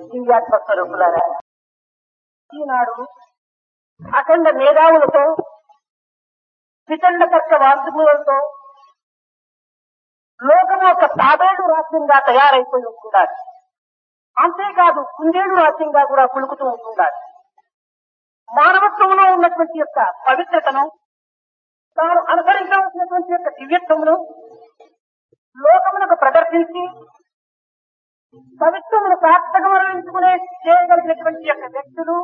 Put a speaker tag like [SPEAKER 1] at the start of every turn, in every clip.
[SPEAKER 1] దివ్యాత్మ స్వరూపులారా ఈనాడు అఖండ మేధావులతో వితండ తర్క వాంతుములతో లోకము ఒక తాబేడు రాజ్యంగా తయారైపోయి ఉంటున్నారు అంతేకాదు కుందేడు రాజ్యంగా కూడా పులుకుతూ ఉంటున్నారు మానవత్వంలో ఉన్నటువంటి యొక్క పవిత్రతను తాను అనుసరించవలసినటువంటి యొక్క దివ్యత్వమును లోకమునకు ప్రదర్శించి కవిత్వమును సార్థకమరణించుకునే చేయగలిగినటువంటి యొక్క వ్యక్తులు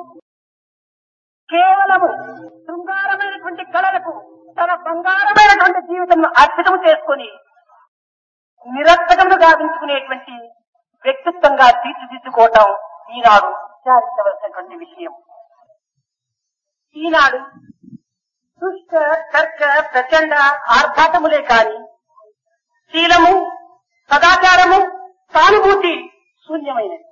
[SPEAKER 1] కేవలము శృంగారమైనటువంటి కళలకు తన బంగారమైనటువంటి జీవితంను అర్పితం చేసుకుని నిరర్థకమును గావించుకునేటువంటి వ్యక్తిత్వంగా తీర్చిదిద్దుకోవటం ఈనాడు విచారించవలసినటువంటి విషయం ఈనాడు దుష్ట తర్క ప్రచండ ఆర్భాటములే కాని శీలము సదాచారము సానుభూతి శూన్యమైనది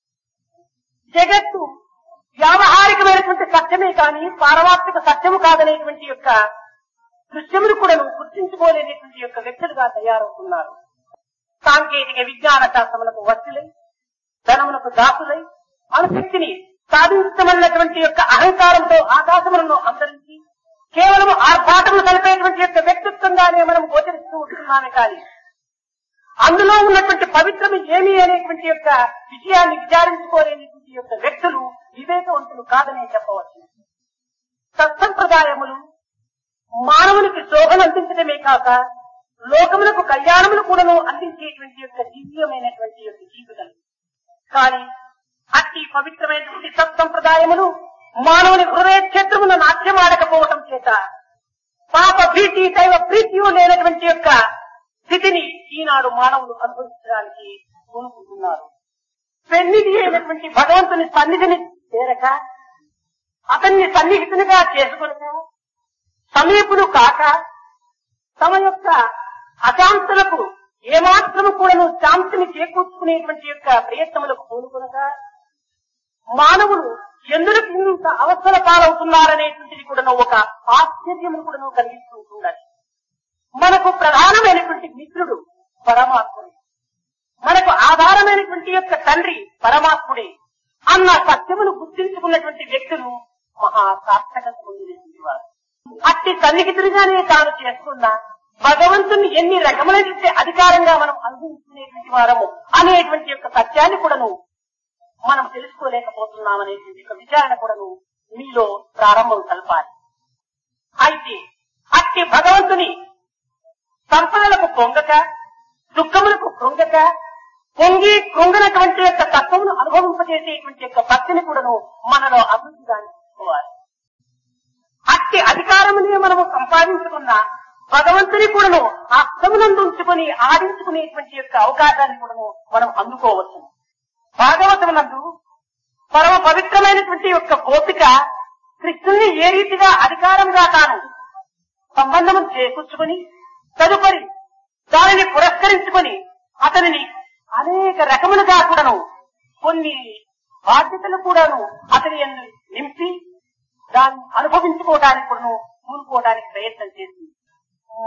[SPEAKER 1] జగత్తు వ్యావహారికమైనటువంటి సత్యమే కాని పారమార్థిక సత్యము కాదనేటువంటి యొక్క దృశ్యమును కూడా గుర్తించుకోలేనటువంటి యొక్క వ్యక్తులుగా తయారవుతున్నారు సాంకేతిక విజ్ఞాన శాస్త్రములకు వస్తులై ధనములకు దాసులై అనుశక్తిని సాధించమన్నటువంటి యొక్క అహంకారంతో ఆకాశములను అంతరించి కేవలం ఆర్భాటములు కలిపేటువంటి యొక్క వ్యక్తిత్వంగానే మనం గోచరిస్తూ ఉంటున్నామే కానీ అందులో ఉన్నటువంటి పవిత్రము ఏమి అనేటువంటి యొక్క విషయాన్ని విచారించుకోలేనటువంటి యొక్క వ్యక్తులు వివేకవంతులు కాదనే చెప్పవచ్చు సత్సంప్రదాయములు మానవునికి శోభను అందించడమే కాక లోకములకు కళ్యాణములు కూడాను అందించేటువంటి యొక్క దివ్యమైనటువంటి యొక్క జీవితం కానీ అట్టి పవిత్రమైనటువంటి సత్సంప్రదాయములు మానవుని హృదయ క్షేత్రమున నాట్యమాడకపోవటం చేత పాప భీతి దైవ ప్రీతియు లేనటువంటి యొక్క స్థితిని ఈనాడు మానవులు అనుభవించడానికి కోరుకుంటున్నారు పెన్నిధి అయినటువంటి భగవంతుని సన్నిధిని చేరక అతన్ని సన్నిహితునిగా చేసుకునక సమీపులు కాక తమ యొక్క అశాంతులకు ఏమాత్రము కూడాను శాంతిని చేకూర్చుకునేటువంటి యొక్క ప్రయత్నములకు పూనుకొనక మానవులు ఎందుకు ఇంత అవసర పాలవుతున్నారనేటువంటిది కూడా ఒక ఆశ్చర్యము కూడా కలిగిస్తూ ఉండాలి మనకు ప్రధానమైనటువంటి మిత్రుడు పరమాత్ముడే మనకు ఆధారమైనటువంటి యొక్క తండ్రి పరమాత్ముడే అన్న సత్యమును గుర్తించుకున్నటువంటి వ్యక్తులు మహా సార్థకత పొందినటువంటి వారు అట్టి సన్నిహితుడిగానే తాను చేసుకున్న భగవంతుని ఎన్ని రకములైన అధికారంగా మనం అనుభవించుకునేటువంటి వారము అనేటువంటి యొక్క సత్యాన్ని కూడాను మనం తెలుసుకోలేకపోతున్నాం అనేటువంటి ఒక విచారణ కూడాను మీలో ప్రారంభం కలపాలి అయితే అట్టి భగవంతుని సంపదలకు పొంగక దుఃఖములకు కృంగక పొంగి కృంగనటువంటి యొక్క తత్వమును అనుభవింపజేసేటువంటి యొక్క భక్తిని కూడాను మనలో అభివృద్ధిగా తీసుకోవాలి అట్టి అధికారమునే మనము సంపాదించుకున్న భగవంతుని కూడాను అర్థమునందు ఉంచుకొని ఆడించుకునేటువంటి యొక్క అవకాశాన్ని కూడాను మనం అందుకోవచ్చు భాగవతమునందు పరమ పవిత్రమైనటువంటి యొక్క గోపిక కృష్ణుని ఏ రీతిగా అధికారంగా తాను సంబంధము చేకూర్చుకుని తదుపరి దానిని పురస్కరించుకొని అతనిని అనేక రకములుగా కూడాను కొన్ని బాధ్యతలు కూడాను అతని యందు నింపి దాన్ని అనుభవించుకోవడానికి కూడాను కూనుకోవడానికి ప్రయత్నం చేసింది